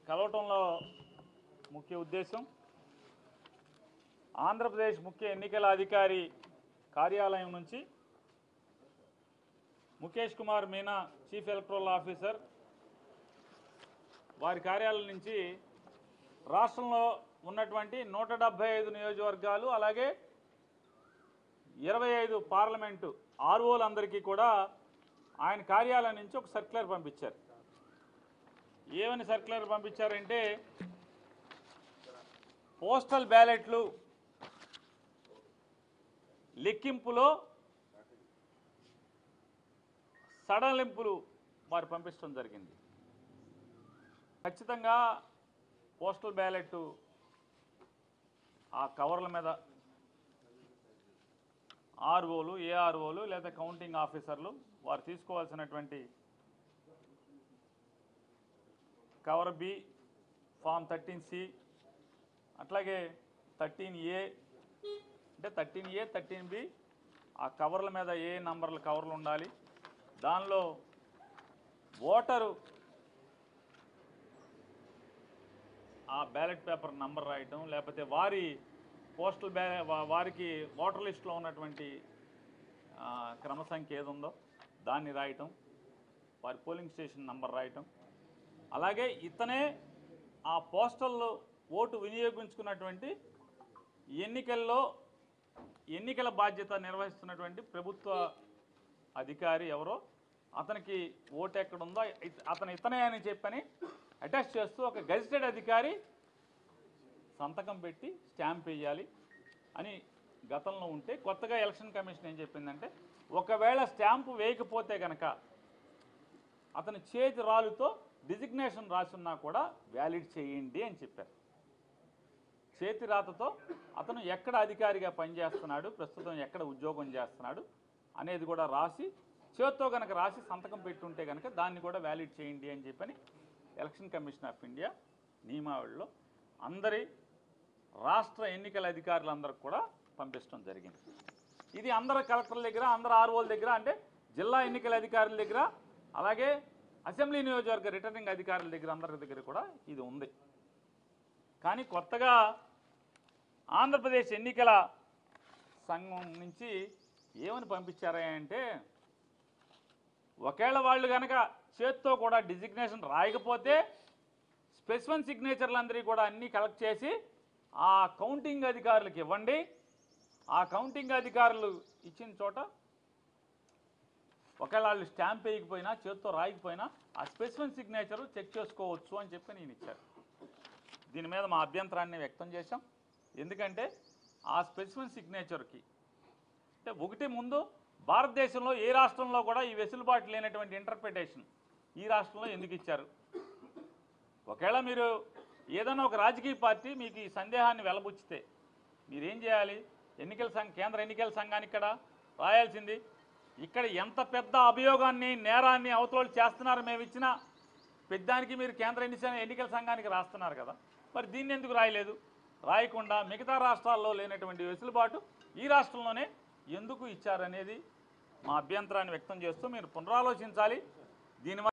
కలవటంలో ముఖ్య ఉద్దేశం ఆంధ్రప్రదేశ్ ముఖ్య ఎన్నికల అధికారి కార్యాలయం నుంచి Mukesh Kumar Meena chief electoral officer వారి కార్యాలయం నుంచి రాష్ట్రంలో ఉన్నటువంటి నూట డెబ్భై ఐదు నియోజకవర్గాలు అలాగే ఇరవై ఐదు పార్లమెంటు ఆర్ఓలందరికీ కూడా ఆయన కార్యాలయం నుంచి ఒక సర్క్యులర్ పంపించారు ఏమని సర్క్యులర్ పంపించారంటే పోస్టల్ బ్యాలెట్లు లెక్కింపులో సడలింపులు వారు పంపించడం జరిగింది ఖచ్చితంగా పోస్టల్ బ్యాలెట్ ఆ కవర్ల మీద ఆర్ఓలు ఏఆర్ఓలు లేదా కౌంటింగ్ ఆఫీసర్లు వారు తీసుకోవాల్సినటువంటి cover B form thirteen C అట్లాగే థర్టీన్ ఏ అంటే థర్టీన్ ఏ థర్టీన్ బి ఆ కవర్ల మీద ఏ నంబర్ల కవర్లు ఉండాలి దానిలో ఓటరు ఆ బ్యాలెట్ పేపర్ నంబర్ రాయటం లేకపోతే వారి పోస్టల్ బ్యా వా- వారికి ఓటర్ లిస్ట్లో ఉన్నటువంటి ఆ, క్రమ సంఖ్య ఏది ఉందో దాన్ని రాయటం వారి పోలింగ్ స్టేషన్ నంబర్ రాయటం అలాగే ఇతనే ఆ పోస్టల్ ఓటు వినియోగించుకున్నటువంటి ఎన్నికల్లో ఎన్నికల బాధ్యత నిర్వహిస్తున్నటువంటి ప్రభుత్వ అధికారి ఎవరో అతనికి ఓటు ఎక్కడుందో ఇత- అతను ఇతనే అని చెప్పని అటాచ్ చేస్తూ ఒక గెజిటెడ్ అధికారి సంతకం పెట్టి స్టాంప్ వేయాలి అని గతంలో ఉంటే కొత్తగా ఎలక్షన్ కమిషన్ ఏం చెప్పిందంటే ఒకవేళ స్టాంపు వేయకపోతే కనుక అతని చేతి రాలుతో డిజిగ్నేషన్ రాసున్నా కూడా వ్యాలిడ్ చేయండి అని చెప్పారు చేతి రాతతో అతను ఎక్కడ అధికారిగా పనిచేస్తున్నాడు ప్రస్తుతం ఎక్కడ ఉద్యోగం చేస్తున్నాడు అనేది కూడా రాసి చేత్తో కనుక రాసి సంతకం పెట్టుంటే కనుక దాన్ని కూడా వ్యాలిడ్ చేయండి అని చెప్పని ఎలక్షన్ కమిషన్ ఆఫ్ ఇండియా నియమావళిలో అందరి రాష్ట్ర ఎన్నికల అధికారులందరికి కూడా పంపించడం జరిగింది ఇది అందరు కలెక్టర్ల దగ్గర అందరు ఆర్ఓల దగ్గర అంటే జిల్లా ఎన్నికల అధికారుల దగ్గర అలాగే అసెంబ్లీ నియోజకవర్గ రిటర్నింగ్ అధికారుల దగ్గర అందరి దగ్గర కూడా ఇది ఉంది కానీ కొత్తగా ఆంధ్రప్రదేశ్ ఎన్నికల సంఘం నుంచి ఏమని పంపించారా అంటే ఒకవేళ వాళ్ళు కనుక చేత్తో కూడా డిజిగ్నేషన్ రాయకపోతే స్పెసిఫన్ సిగ్నేచర్లు అందరికీ కూడా అన్నీ కలెక్ట్ చేసి ఆ కౌంటింగ్ అధికారులకు ఇవ్వండి ఆ కౌంటింగ్ అధికారులు ఇచ్చిన చోట ఒకవేళ వాళ్ళు స్టాంప్ వేయకపోయినా చేత్తో రాయకపోయినా ఆ స్పెసిఫిన్ సిగ్నేచర్ చెక్ చేసుకోవచ్చు అని చెప్పి నేను ఇచ్చారు దీని మీద మా అభ్యంతరాన్ని వ్యక్తం చేశాం ఎందుకంటే ఆ స్పెసిఫిన్ సిగ్నేచర్కి అంటే ఒకటి ముందు భారతదేశంలో ఏ రాష్ట్రంలో కూడా ఈ వెసులుబాటు లేనటువంటి ఇంటర్ప్రిటేషన్ ఈ రాష్ట్రంలో ఎందుకు ఇచ్చారు ఒకవేళ మీరు ఏదైనా ఒక రాజకీయ పార్టీ మీకు ఈ సందేహాన్ని వెలబుచ్చితే మీరేం చేయాలి ఎన్నికల సంఘ కేంద్ర ఎన్నికల సంఘానికి ఇక్కడ రాయాల్సింది ఇక్కడ ఎంత పెద్ద అభియోగాన్ని నేరాన్ని అవతలోళ్ళు చేస్తున్నారు మేము ఇచ్చిన పెద్దానికి మీరు కేంద్ర ఎన్నికల ఎన్నికల సంఘానికి రాస్తున్నారు కదా మరి దీన్ని ఎందుకు రాయలేదు రాయకుండా మిగతా రాష్ట్రాల్లో లేనటువంటి వెసులుబాటు ఈ రాష్ట్రంలోనే ఎందుకు ఇచ్చారనేది మా అభ్యంతరాన్ని వ్యక్తం చేస్తూ మీరు పునరాలోచించాలి దీనివల్ల